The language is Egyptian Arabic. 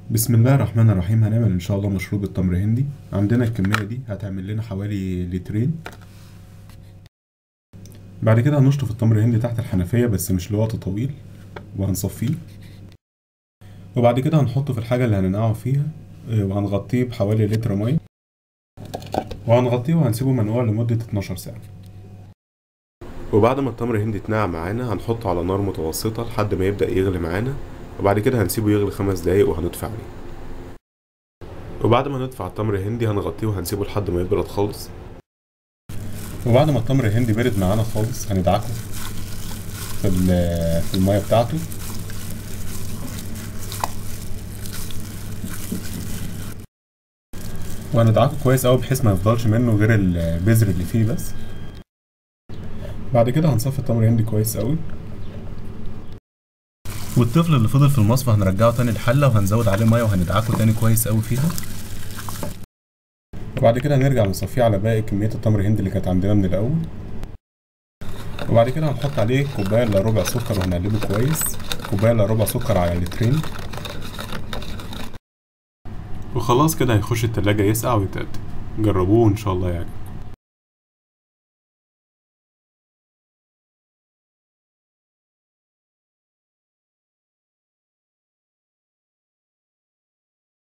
بسم الله الرحمن الرحيم هنعمل ان شاء الله مشروب التمر هندي عندنا الكمية دي هتعمل لنا حوالي لترين بعد كده هنشطف التمر الهندي تحت الحنفية بس مش لوقت طويل وهنصفيه وبعد كده هنحطه في الحاجة اللي هننقعه فيها آه، وهنغطيه بحوالي لتر مية وهنغطيه وهنسيبه منقوع لمدة 12 ساعة وبعد ما التمر الهندي اتنقع معانا هنحطه على نار متوسطة لحد ما يبدأ يغلي معانا وبعد كده هنسيبه يغلي خمس دقايق وهنطفي عليه وبعد ما ندفع التمر الهندي هنغطيه وهنسيبه لحد ما يبرد خالص وبعد ما التمر الهندي برد معانا خالص هندعكه في ال- في المية بتاعته وهندعكه كويس قوي بحيث ما يفضلش منه غير البذر اللي فيه بس بعد كده هنصفي التمر الهندي كويس قوي والطفل اللي فضل في المصفى هنرجعه تاني الحلة وهنزود عليه مية وهندعكه تاني كويس قوي فيها وبعد كده هنرجع نصفيه على باقي كمية التمر الهندي اللي كانت عندنا من الأول وبعد كده هنحط عليه كوباية إلا ربع سكر وهنقلبه كويس كوباية إلا ربع سكر على لترين وخلاص كده هيخش التلاجة يسقع ويتقدم جربوه إن شاء الله يعجب